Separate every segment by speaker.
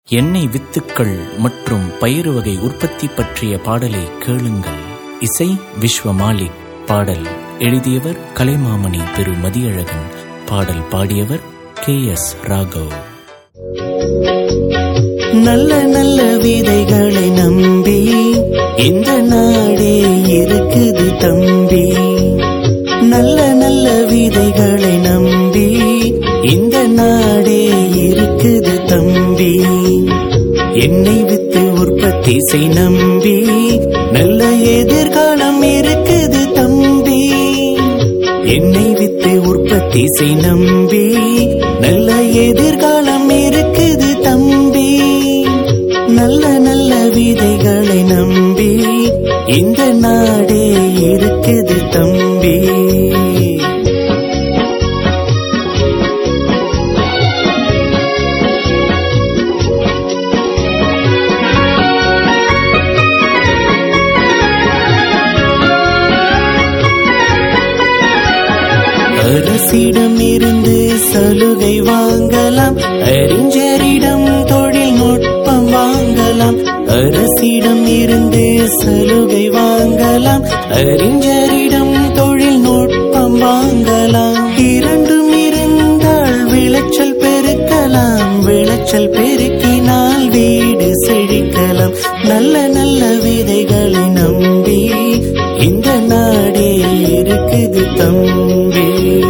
Speaker 1: எண்ணெய் வித்துக்கள் மற்றும் பயிறு வகை உற்பத்தி பற்றிய பாடலை கேளுங்கள் இசை விஸ்வ மாலிக் பாடல் எழுதியவர் கலைமாமணி திரு மதியழகன் பாடல் பாடியவர் கே எஸ் ராகவ்
Speaker 2: நல்ல நல்ல விதைகளை நம்பி இந்த நாடே இருக்குது தம்பி நல்ல நல்ல விதைகளை நம்பி இந்த நாடே இருக்குது தம்பி எண்ணெய் வித்து உற்பத்தி செய் நம்பி நல்ல எதிர்காலம் இருக்குது தம்பி எண்ணெய் வித்து உற்பத்தி செய் நம்பி நல்ல எதிர்காலம் இருக்குது தம்பி நல்ல நல்ல விதைகளை நம்பி இந்த நாடே இருக்குது தம்பி அரசிடம் இருந்து சலுகை வாங்கலாம் அறிஞரிடம் தொழில்நுட்பம் வாங்கலாம் அரசிடம் இருந்து சலுகை வாங்கலாம் அறிஞரிடம் தொழில்நுட்பம் வாங்கலாம் இரண்டும் இருந்தால் விளைச்சல் பெருக்கலாம் விளைச்சல் பெருக்கினால் வீடு செழிக்கலாம் நல்ல நல்ல விதைகளை நம்பி இந்த நாடே இருக்குது தம்பி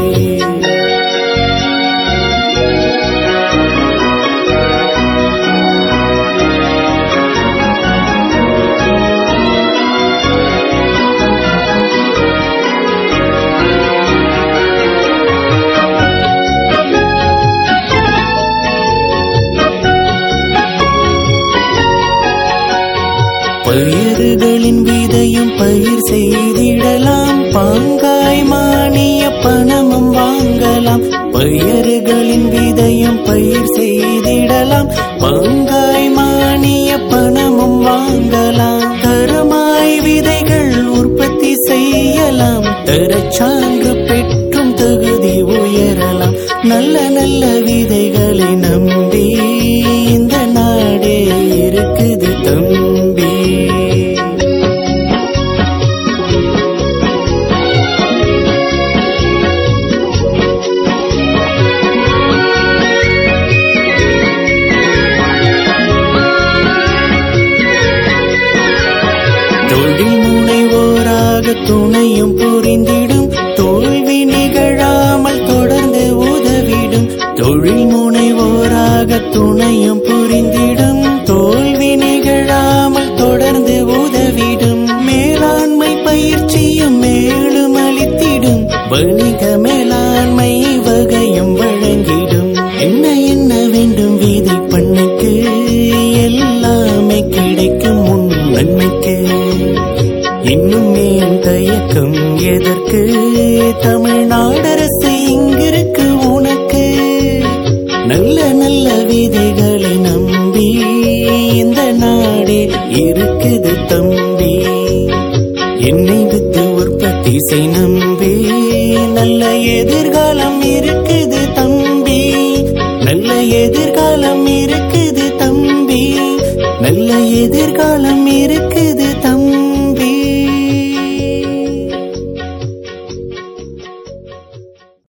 Speaker 2: பயிர்களின் விதையும் பயிர் செய்திடலாம் பாங்காய் மானிய பணமும் வாங்கலாம் பயிர்களின் விதையும் பயிர் செய்திடலாம் பாங்காய் மானிய பணமும் வாங்கலாம் தரமாய் விதைகள் உற்பத்தி செய்யலாம் தரச்சான்று பெற்றும் தகுதி உயரலாம் நல்ல நல்ல விதைகளை நம்பி இந்த நாடே இருக்குது தம்பி தொழில் முனைவோராக துணையும் புரிந்திடும் தோல்வி நிகழாமல் தொடர்ந்து உதவிடும் தொழில் முனைவோராக துணையும் புரிந்திடும் தோல்வி நிகழாமல் தொடர்ந்து உதவிடும் மேலாண்மை பயிற்சியும் மேலும் அளித்திடும் வணிக மேலாண்மை வகையும் வழங்கிடும் என்ன என்ன வேண்டும் வீதி பண்ணைக்கு எல்லாமே கிடைக்கும் உன் நன்மைக்கு இன்னும் ஏன் தயக்கம் எதற்கு தமிழ்நாடரசு இங்கிருக்கு உனக்கு நல்ல நல்ல விதைகள்